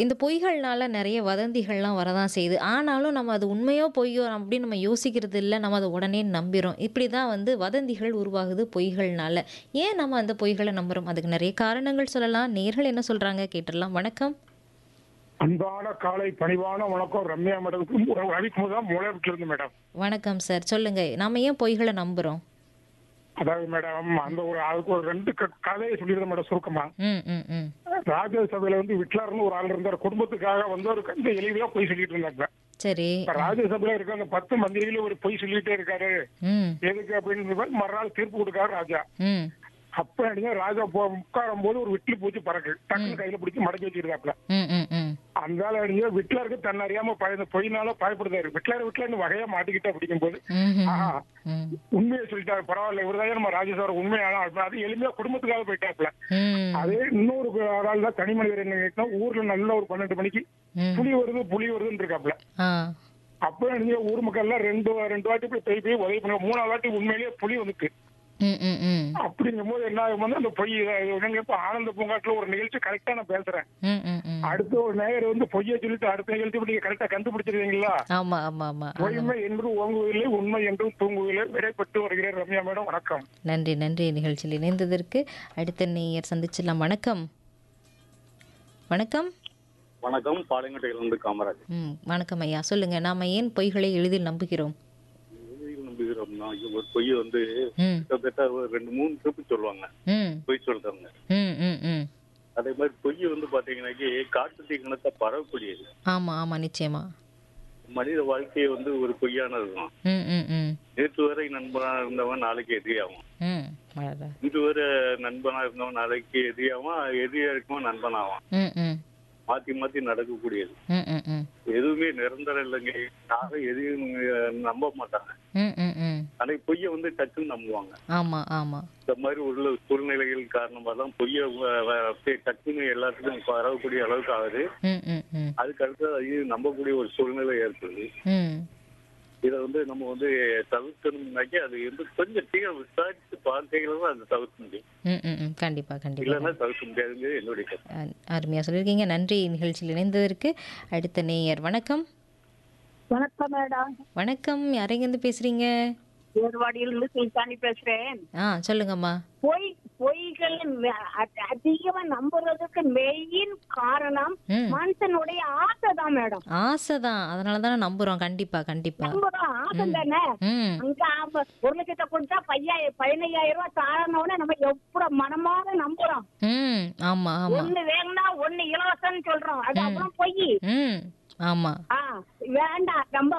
இந்த பொய்கள்னால நெறைய வதந்திகள்லாம் வரதான் செய்யுது. ஆனாலும் நம்ம அது உண்மையோ, பொய்யோ அப்படின்னு நம்ம யோசிக்கிறது இல்ல. நம்ம அத உடனே நம்பிர்றோம். இப்படி தான் வந்து வதந்திகள் உருவாகுது பொய்கள்னால. ஏன் நம்ம அந்த பொய்கள நம்புறோம்? அதுக்கு நெறைய காரணங்கள் சொல்லலாம். நேயர்கள் என்ன சொல்றாங்க கேட்டுறலாம். வணக்கம். அன்பான காலை பணிவான வணக்கம் ரம்யா மேடம்க்கு ரவிக்குமார் தான் மூலவரத்துல இருந்து மேடம் வணக்கம் சார். சொல்லுங்க. நாம ஏன் பொய்கள நம்புறோம்? அதாவது மேடம் அந்த ஒரு அதுக்கு ஒரு ரெண்டு க- கதையை சொல்லிடுறேன் மேடம் சுருக்கமா ம், ம், ம். ராஜ்யசபையில வந்து விட்லர்னு ஒரு ஆள் இருந்தார் குடும்பத்துக்காக வந்து ஒரு கந்த எளிமையா பொய் சொல்லிட்டு இருந்தாங்க சரி. இப்ப ராஜ்யசபையில இருக்க அந்த பத்து மந்திரிகளும் ஒரு பொய் சொல்லிட்டே இருக்காரு ம், எதுக்கு அப்படின்னு சொல்லி மறுநாள் தீர்ப்பு கொடுக்காரு ராஜா ம், அப்ப அடிங்க ராஜா போ உட்காரும் போது ஒரு விட்டில் பூச்சி பறக்கு டக்குனு கையில பிடிச்சி மடக்கி வச்சிருக்காப்ல ம், ம், ம். அந்த ஆள் அடிங்க விட்லருக்கு தன்னை அறியாம பயந்த பொய்னால பயப்படுதாரு விட்லர் விட்லர்னு வகையா மாட்டிக்கிட்டு அப்படிங்கும் போது ம்ஹும். ஆஹா ம், உண்மையை சொல்லிட்டாரு பரவாயில்ல இவர்தான் நம்ம ராஜேஸ்வர உண்மையான ஆள். அது எளிமையா குடும்பத்துக்காக போயிட்டாப்ல ம், அதே இன்னொரு ஆள் தான் தனி மனிதர் என்ன கேட்டா ஊர்ல நல்ல ஒரு பன்னெண்டு மணிக்கு ம். புலி வருது புலி வருதுன்னு இருக்காப்ல ஆ. அப்ப நீங்க ஊர் மக்கள் எல்லாம் ரெண்டு ரெண்டு வாட்டி போய் போய் போய் உதவி பண்ணுங்க மூணாவது வாட்டி உண்மையிலேயே புலி வந்துட்டு ம், ம், ம். அப்படிங்கும் போது என்ன ஆகும் வந்து அந்த பொய் என்னங்க இப்ப ஆனந்த பூங்காட்டுல ஒரு நிகழ்ச்சி கரெக்டா நான் பேசுறேன் ம், ம், ம். அடுத்த ஒரு நேயர் வந்து பொய்யை சொல்லிட்டு அடுத்த நிகழ்ச்சி இப்ப நீங்க கரெக்டா கண்டுபிடிச்சிருக்கீங்களா ஆமா, ஆமா, ஆமா. ஆமா. பொய்மை என்பது ஓங்குவதில்லை உண்மை என்றும் தூங்குவதில்லை விடைப்பட்டு வருகிறேன் ரம்யா மேடம் வணக்கம் நன்றி நன்றி நிகழ்ச்சியில் இணைந்ததற்கு அடுத்த நேயர் சந்திச்சிடலாம் வணக்கம் வணக்கம் வணக்கம் பாளையங்கோட்டையிலிருந்து காமராஜ் ம் வணக்கம் ஐயா சொல்லுங்க நாம ஏன் பொய்களை எளிதில் நம்புகிறோம் எதிரில் நம்புகிறோம்னா ஐயோ, ஒரு பொய் வந்து ம் கிட்டத்தட்ட ஒரு ரெண்டு மூணு ட்ரிப்பு சொல்லுவாங்க ம் பொய் சொல்றவங்க ம் ம் ம் அதே மாதிரி பொய் வந்து பாத்தீங்கன்னாக்கி காட்டு தீக்கணத்தை பரவக்கூடியது ஆமா ஆமா நிச்சயமா மனித வாழ்க்கையை வந்து ஒரு பொய்யானது தான் ம் ம் ம் நேற்று வரை நண்பனா இருந்தவன் நாளைக்கு எதிரியாகும் ம் அடடா. இன்று வரை நண்பனா இருந்தவன் நாளைக்கு எதிரியாவான் எதிரியா இருக்கவன் நண்பனாவான் ம் ம் மாத்தி மாத்தி நடக்கக்கூடியது ம் ம் ம் எதுவுமே நிரந்தரம் இல்லைங்க யாரும் எதையும் அஹ், நம்ப மாட்டாங்க ம் ம் ம் ஆனா பொய்யை வந்து டக்குன்னு நம்புவாங்க ஆமா ஆமா இந்த மாதிரி உள்ள சூழ்நிலைகள் காரணமா தான் பொய்ய வ- வ- அப்படியே டக்குன்னு எல்லாத்துக்கும் பரவக்கூடிய அளவுக்கு ஆகுது ம் ம் ம் அதுக்கு அடுத்து அதையும் நம்பக்கூடிய ஒரு சூழ்நிலை ஏற்படுது ம் இதை வந்து நம்ம வந்து தவிர்க்கணும்னாக்கி அது வந்து கொஞ்சம் தீர விசாரிச்சு பார்த்தீங்கன்னா தான் அதை தவிர்க்க முடியும் ம் ம் ம் கண்டிப்பா கண்டிப்பா இல்லைன்னா தவிர்க்க முடியாதுங்கிறது என்னுடைய கருத்து அ- அருமையா சொல்லியிருக்கீங்க நன்றி நிகழ்ச்சியில் இணைந்ததற்கு அடுத்த நேயர் வணக்கம் வணக்கம் மேடம் வணக்கம் யாரெங்கேருந்து பேசுறீங்க ஏர்வாடியிலிருந்து சுல்தானி பேசுறேன் ஆ சொல்லுங்கம்மா பொய் பொய்கள் ம- அ- அதிகமா நம்புறதுக்கு மெயின் காரணம் ம் மனுஷனுடைய ஆசை தான் மேடம் ஆசைதான் அதனால தானே நம்புறோம் கண்டிப்பா கண்டிப்பா நம்புறோம் ஆசை தானே ம் அங்க ஆம- ஒரு லட்சத்தை கொடுத்தா பையாயிரம் பதினையாயிரம் ரூபாய் தாரணும்னு நம்ம எவ்வளவு மனமாக நம்புறோம் ம் ஆமா ஆமா ஒண்ணு வேணும்னா ஒண்ணு இலவசம்னு சொல்றோம் அது அப்புறம் பொய் ம் ஆமா ஆ வேண்டாம் நம்ம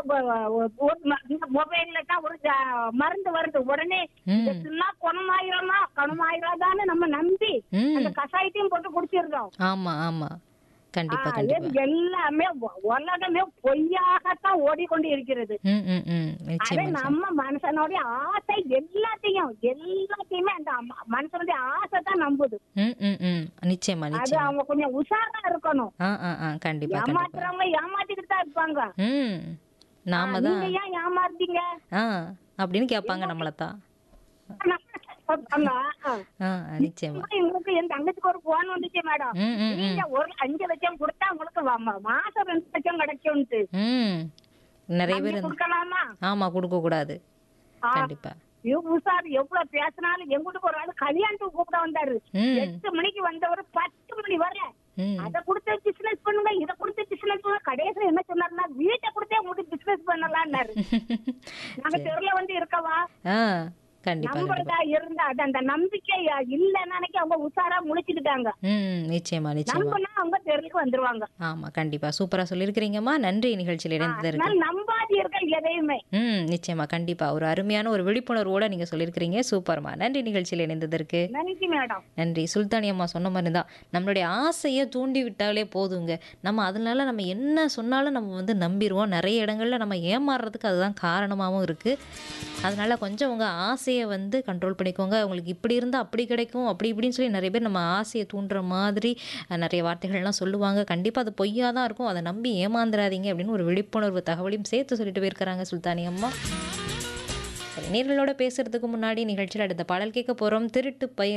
மொபைல்ல தான் ஒரு ஜ- மருந்து வருது உடனே ம் சொன்னா குணமாயிரமா குணமாயிராதான்னு நம்ம நம்பி ம் அந்த கஷாயத்தையும் போட்டு குடிச்சிருந்தோம் ஆமா ஆமா கண்டிப்பா ஆ, கண்டிப்பா இது எல்லாமே உ- உலகமே பொய்யாகத்தான் ஓடிக்கொண்டு இருக்கிறது ம் ம் ம் அது நிச்சயமா நிச்சயமா. நம்ம மனுஷனுடைய ஆசை எல்லாத்தையும் எல்லாத்தையுமே அந்த ம- மனுஷனுடைய ஆசை தான் நம்புது ம் ம் ம் நிச்சயமா அது நிச்சயமா அவங்க கொஞ்சம் உஷாரா இருக்கணும் ஆ ஆ ஆ கண்டிப்பா கண்டிப்பா ஏமாத்துறவங்க ஏமாத்திக்கிட்டு தான் இருப்பாங்க ம் நாம தான் நீங்க ஏன் ஏமாத்தீங்க ஆ அப்படின்னு கேட்பாங்க நம்மளை தான் சொல்றாங்க. ஆ. ஆ நிச்சயமா உங்களுக்கு என் தங்கச்சிக்கு ஒரு போன் வந்துச்சு மேடம் ம் ம் ம் நீங்க ஒரு அஞ்சு லட்சம் கொடுத்தா உங்களுக்கு வ- ம- மாசம் ரெண்டு லட்சம் கிடைக்கும்ட்டு ம் நிறைய நம்பி பேர் இந்த- கொடுக்கலாமா ஆமா கொடுக்க கூடாது ஆ, கண்டிப்பா இவ சார் எவ்வளவு பேசினாலும் எங்கிட்ட ஒரு ஆளு கல்யாணத்துக்கு கூப்பிட வந்தாரு ம் எட்டு மணிக்கு வந்தவர் பத்து மணி வரை ம் அத கொடுத்து பிசினஸ் பண்ணுங்க இத கொடுத்து பிசினஸ் பண்ணுங்க கடைசியில என்ன சொன்னாருன்னா வீட்டை கொடுத்தே உங்களுக்கு பிசினஸ் பண்ணலாம்னாரு நாங்க தெருல வந்து இருக்கவா ஆ கண்டிப்பா கண்டிப்பா நம்புறதா இருந்தா அது அந்த நம்பிக்கை இல்லைன்னு நினைக்க அவங்க உஷாரா முழிச்சுக்கிட்டாங்க ம் நிச்சயமா நிச்சயமா நம்பினா அவங்க தெருவுக்கு வந்துருவாங்க ஆமா கண்டிப்பா சூப்பரா சொல்லியிருக்கிறீங்கம்மா நன்றி நிகழ்ச்சியில் இணைந்ததற்கு அதனால நம்பாதீர்கள் எதையுமே ம் நிச்சயமா கண்டிப்பா ஒரு அருமையான ஒரு விழிப்புணர்வோட நீங்க சொல்லியிருக்கிறீங்க சூப்பர்மா நன்றி நிகழ்ச்சியில் இணைந்ததற்கு நன்றி மேடம் நன்றி சுல்தானி அம்மா சொன்ன மாதிரி தான் நம்மளுடைய ஆசையை தூண்டி விட்டாலே போதுங்க நம்ம அதனால நம்ம என்ன சொன்னாலும் நம்ம வந்து நம்பிடுவோம் நிறைய இடங்கள்ல நம்ம ஏமாறுறதுக்கு அதுதான் காரணமாகவும் இருக்குது அதனால கொஞ்சம் உங்கள் ஆசையை வந்து கண்ட்ரோல் பண்ணிக்கோங்க உங்களுக்கு இப்படி இருந்தால் அப்படி கிடைக்கும் அப்படி இப்படின்னு சொல்லி நிறைய பேர் நம்ம ஆசையை தூண்டுற மாதிரி அஹ், நிறைய வார்த்தைகள்லாம் சொல்லுவாங்க கண்டிப்பாக அது பொய்யா தான் இருக்கும் அதை நம்பி ஏமாந்துடாதீங்க அப்படின்னு ஒரு விழிப்புணர்வு தகவலையும் சேர்த்து சொல்லிட்டு போயிருக்கிறாங்க சுல்தானி அம்மா சரி நேர்களோட பேசுறதுக்கு முன்னாடி நிகழ்ச்சியில் அடுத்த பாடல் கேட்க போகிறோம் திருட்டு பயிர்